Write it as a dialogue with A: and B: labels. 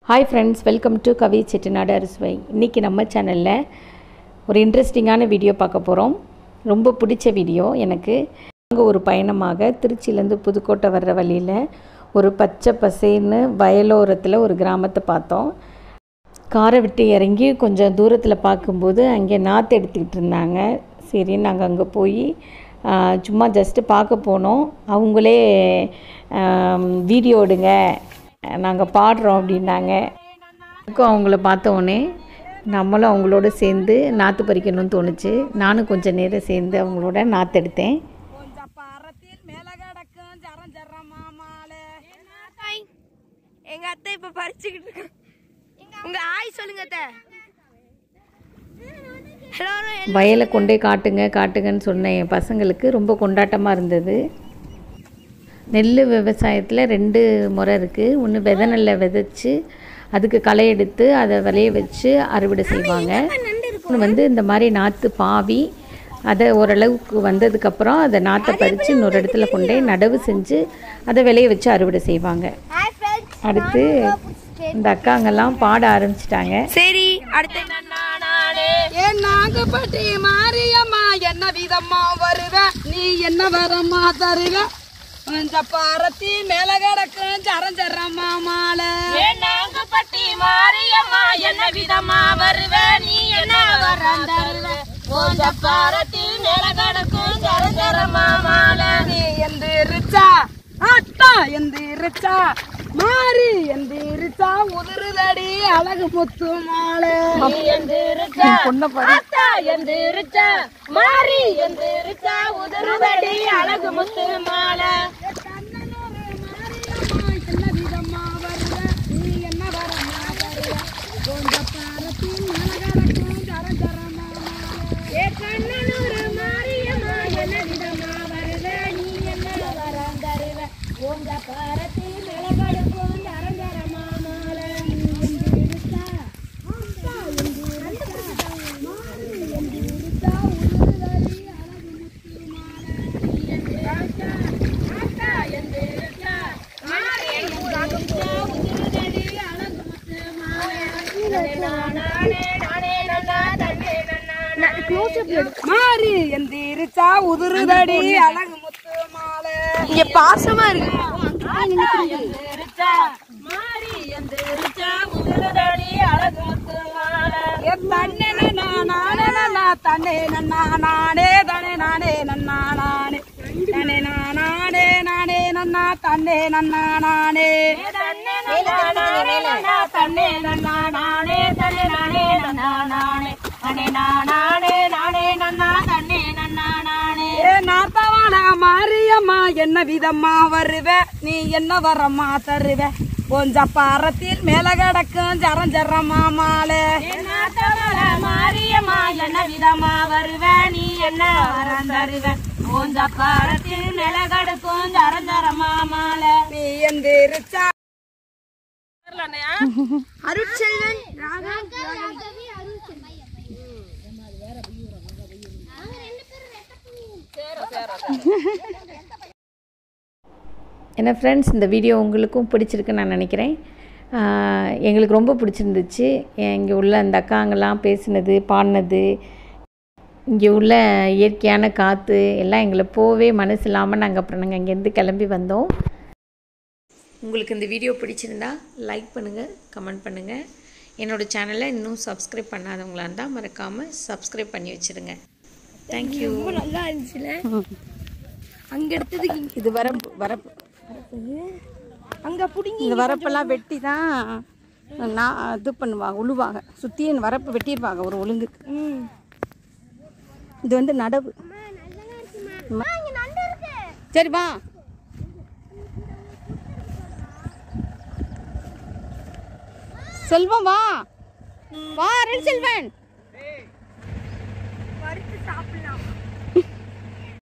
A: hi friends welcome to Kavi Chettinad Arusuvai இன்றைக்கி நம்ம சேனலில் ஒரு இன்ட்ரெஸ்டிங்கான வீடியோ பார்க்க போகிறோம் ரொம்ப பிடிச்ச வீடியோ எனக்கு நாங்கள் ஒரு பயணமாக திருச்சியிலேருந்து புதுக்கோட்டை வர்ற வழியில் ஒரு பச்சை பசேன்னு வயலோரத்தில் ஒரு கிராமத்தை பார்த்தோம் காரை விட்டு இறங்கி கொஞ்சம் தூரத்தில் பார்க்கும்போது அங்கே நாற்று எடுத்துக்கிட்டு இருந்தாங்க சரி நாங்கள் அங்கே போய் ஆ, சும்மா ஜஸ்ட்டு பார்க்க போனோம் அவங்களே வீடியோ எடுங்க நாங்கள் பாடுறோம் அப்படின்னாங்க எனக்கும் அவங்கள பார்த்த உடனே நம்மளும் அவங்களோட சேர்ந்து நாற்று பறிக்கணும்னு தோணுச்சு நானும் கொஞ்சம் நேரம் சேர்ந்து அவங்களோட நாற்று எடுத்தேன்
B: கொஞ்சம் பரத்தில் மேல கிடக்கும் ஜரம் ஜரம் மாமாலே
C: எங்க அத்தை இப்ப பறிச்சுக்கிட்டு இருக்காங்க உங்க ஆய் சொல்லுங்க அத்தை எல்லாரும்
A: வயலை கொண்டே காட்டுங்க காட்டுங்கன்னு சொன்ன என் பசங்களுக்கு ரொம்ப கொண்டாட்டமாக இருந்தது நெல் விவசாயத்தில் ரெண்டு முறை இருக்குது ஒன்று விதை நெல்லை விதைச்சி அதுக்கு களை எடுத்து அதை விளைய வச்சு அறுவடை செய்வாங்க ஒன்று வந்து இந்த மாதிரி நாற்று பாவி அதை ஓரளவுக்கு வந்ததுக்கப்புறம் அதை நாற்றை பறித்து இன்னொரு இடத்துல கொண்டே நடவு செஞ்சு அதை விளைய வச்சு அறுவடை செய்வாங்க அடுத்து இந்த அக்காங்கெல்லாம் பாட ஆரம்பிச்சிட்டாங்க
C: சரி அடுத்து
B: ஏன் நாகப்பட்டி மாரியம்மா என்ன விதமா வருவ நீ என்ன வரமா தருவ கொஞ்சம் பரத்தி மேல கிடக்கும் ஜரம் ஜரம் மாமாலே
C: நாங்கப்பட்டி மாரியம்மா என்ன விதமா வருவ நீ என்ன வரம் தருவ கொஞ்சம் பாரத்தில் மேல கிடக்கும் ஜர ஜர மாமால
B: நீ எந்திரிச்சா அத்தா எந்திரிச்சா மாறி எந்திரிச்சா உதிருதடி அழகு முத்து மாலை
C: அத்தா எந்திருச்சா மாறி எந்திருச்சா உதறுதடி அழகு முத்து மாலை
B: என்ன விதமா வருவ நீ என்ன வரமா வருவ கொஞ்சம் பாரத்தின் மலகடக்கும் ஜர ஜரமா
C: ஏ கண்ணனூர் மாரியம்மா என்ன விதமா வருவ நீ என்ன வரம் தருவ உங்க பாரத்தில் நிலகடுக்கும் நரஞ்சர மாமால
B: மாறி எந்திரிச்சா உதிருதடி அழகு முத்து மாலை
C: இங்க பாசமா இருக்கு
B: ஏ தன்னே நன்னா நானே நன்னா தன்னே நன்னா நானே தனே நானே நன்னா நானே தனே நானே நானே நன்னா தன்னே நன்னா நானே
C: தன்னே நன்னா நானே தன்னே நானே நன்னா நானே தன்னே நானே நானே நன்னா தன்னே நன்னா நானே
B: ஏ நாத்தவாள மாரியம்மா என்ன விதமா வருவ நீ என்ன வரமா தருவ கொஞ்சம் பரத்தில் மேல கிடக்கும் ஜரம் ஜரமா மாலை
C: நாட்டவள மாரியம்மா என்ன விதமா வருவ நீ என்ன வரம் தருவ கொஞ்ச பாரத்தில் நிலகடுக்கும் ஜரஞ்சரமா மாலை
B: நீ எந்திரிச்சா
C: அருட்செல்வன்
A: என்ன ஃப்ரெண்ட்ஸ் இந்த வீடியோ உங்களுக்கும் பிடிச்சிருக்குன்னு நான் நினைக்கிறேன் ஆஹ் எங்களுக்கு ரொம்ப பிடிச்சிருந்துச்சு இங்கே உள்ள அந்த அக்காங்கெல்லாம் பேசினது பாடினது இங்கே உள்ள இயற்கையான காற்று எல்லாம் எங்களை போவே மனசு இல்லாமல் நாங்கள் அப்புறம் நாங்கள் அங்கேருந்து கிளம்பி வந்தோம் உங்களுக்கு இந்த வீடியோ பிடிச்சிருந்தா லைக் பண்ணுங்கள் கமெண்ட் பண்ணுங்கள் என்னோடய சேனலை இன்னும் சப்ஸ்கிரைப் பண்ணாதவங்களா இருந்தால் மறக்காமல் சப்ஸ்கிரைப் பண்ணி வச்சுருங்க தேங்க்யூ
C: நல்லா இருந்துச்சுல அங்க எடுத்ததுக்கு இங்க
B: இது வரப்பு வரப்பு
C: அங்க புடிங்கி
B: இந்த வரப்பெல்லாம் வெட்டி தான் நான் இது பண்ணுவாங்க உழுவாங்க சுற்றி வரப்பு வெட்டிடுவாங்க ஒரு ஒழுங்கு இது வந்து நடவு சரி வா செல்வம் வா வா ரெண்டு செல்வன்